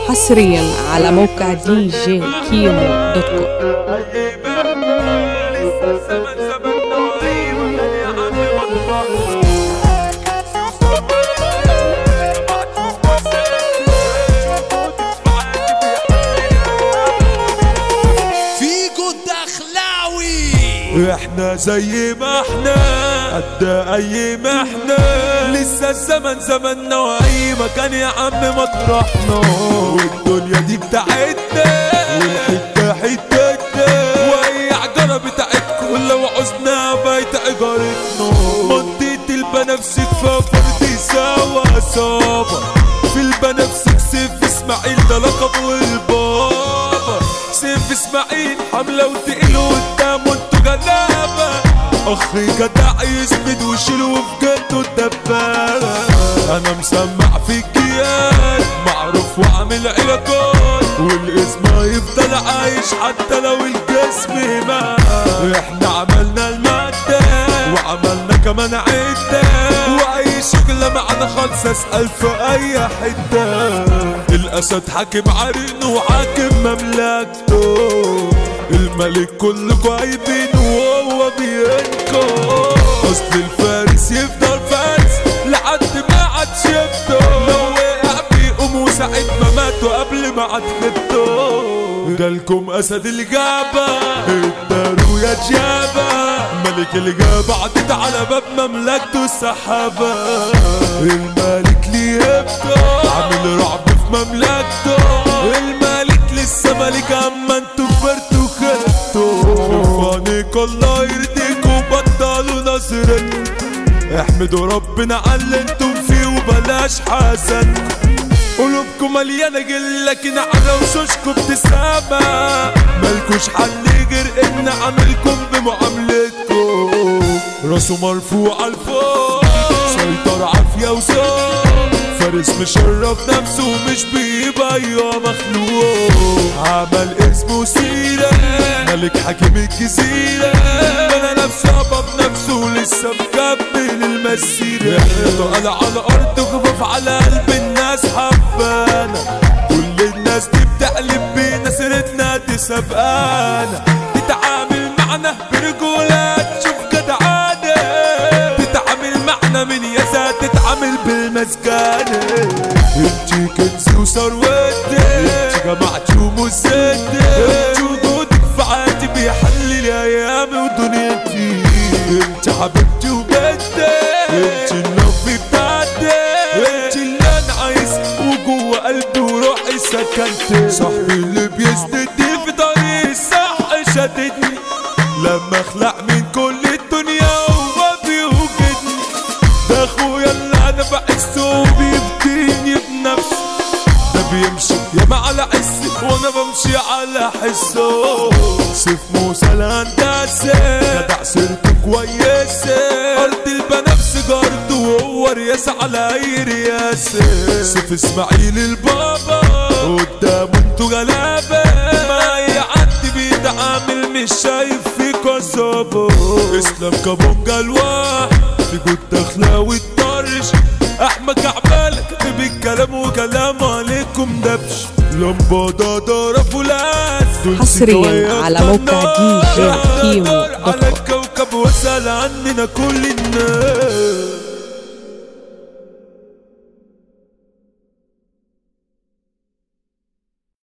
حصريا على موقع دي جي كيمو دوت كوم فيجو الدخلاوي احنا زي ما احنا قد اي ما احنا لسه الزمن زمننا واي مكان يا عم مطرحنا والدنيا دي بتاعتنا والحته حتتنا واي عجره بتاعتكم لو عوزنا بيت اجارتنا منطقه البنفسج ففردي سوا صابه في البنفسج سيف اسماعيل ده لقبه البابا سيف اسماعيل حمله وتقيله قدامه انتوا جنابه اخي جدع يسند ويشيله في جده الدبابه انا مسمع في الجيال معروف وعامل علاقات والاسم هيفضل عايش حتى لو الجسم مات احنا عملنا المادة وعملنا كمان عدة واي شغلة معنا خالص اسأل في اي حتة الاسد حاكم عرينه وحاكم مملكته الملك كلكوا عايبين وهو بينكم اصل الفارس يفضل فارس لحد ما عادش يبدو لو وقع بيقوم وساعة ما ماتوا قبل ما عاد خدته جالكم اسد الجابة الدارو يا جابة ملك الجابة عدت على باب مملكته السحابة الملك ليه يبدو عامل رعب في مملكته الملك لسه ملك اما انتوا كبرتوا خدتوا فانك الله يرضيكوا بطلوا نظرتكم احمدوا ربنا على اللي انتم فيه وبلاش حسد قلوبكم مليانة جل لكن على وشوشكم ابتسامة مالكوش حل غير ان عاملكم بمعاملتكم راسه مرفوع الفوق سيطر عافية وصوت فارس مشرف نفسه مش بيبيع مخلوق عمل اسمه سيرة ملك حاكم الجزيرة بنى نفسه بنفسه لسه مكمل المسيرة احنا على على الارض خفاف على قلب الناس حبانا كل الناس دي بتقلب بينا سيرتنا تسابقانا تتعامل معنا برجولات شوف جدعانة تتعامل معنا من يسا تتعامل بالمسكانة انتي كنزي وثروتي انتي جماعتي ومزتي انتي وجودك في حياتي بيحلل ايامي ودنيتي انتي حبيبتي وبنتي انتي النوفي بتاعتي انتي اللي انا عايز وجوه قلبي وروحي سكنتي صاحبي اللي بيسندني في طريق الصح شددني لما اخلع من كل الدنيا وما بيوجدني ده اخويا اللي انا بحسه وبيبديني بنفسه ده بيمشي ياما على حسي وانا بمشي على حسه سيف موسى الهندسة جدع سيرته كويسة ارض البنفس جارده وهو رياسة على اي رياسة سيف اسماعيل البابا قدامه انتوا غلابة ما يعدي بيتعامل مش شايف فيك عصابة اسلام كابونجا الواحد في جود دخلاوي الطرش احمد كعبالك كتب الكلام وكلام عليكم دبش لمبة ضرب فولاس دول حصرياً سكويات على موقع قناة. DJ كيمو دوت على كوم. الكوكب واسأل عننا كل الناس